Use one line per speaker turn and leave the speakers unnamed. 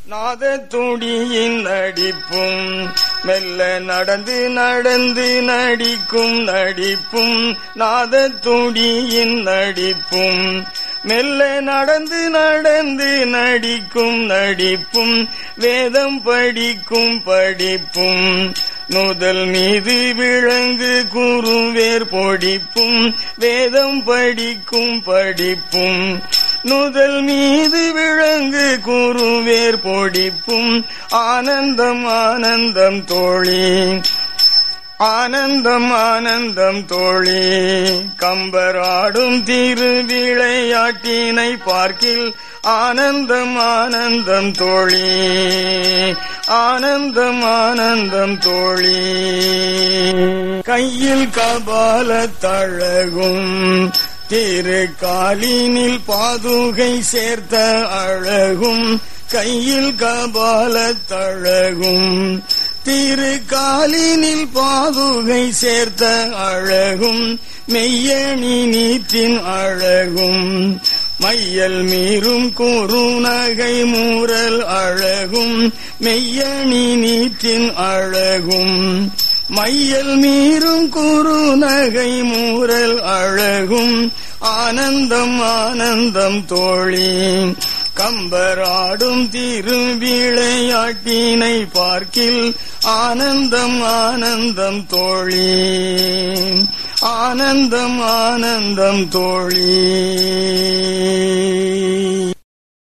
நாதத்துடியின் நடிப்பும் மெல்ல நடந்து நடந்து நடிக்கும் நடிப்பும் நாதத்துடியின் நடிப்பும் மெல்ல நடந்து நடந்து நடிக்கும் நடிப்பும் வேதம் படிக்கும் படிப்பும் நுதல் மீது விளங்கு குறுவேர் பொடிப்பும் வேதம் படிக்கும் படிப்பும் நுதல் மீது விளங்கு குறுவேர் பொடிப்பும் ஆனந்தம் ஆனந்தம் தோழி ஆனந்தம் ஆனந்தம் தோழி கம்பராடும் திருவிளையாட்டினை பார்க்கில் ஆனந்தம் ஆனந்தம் தோழி ஆனந்தம் ஆனந்தம் தோழி கையில் கபால தழகும் திரு காலினில் பாதுகை சேர்த்த அழகும் கையில் கபால தழகும் திரு காலினில் பாதுகை சேர்த்த அழகும் மெய்யணி நீற்றின் அழகும் மையல் மீறும் குறுநகை மூரல் அழகும் மெய்யணி நீற்றின் அழகும் மையல் மீறும் குறுநகை மூரல் அழகும் ஆனந்தம் ஆனந்தம் தோழி கம்பராடும் திருவிளையாட்டினை பார்க்கில் ஆனந்தம் ஆனந்தம் தோழி ஆனந்தம் ஆனந்தம் தோழி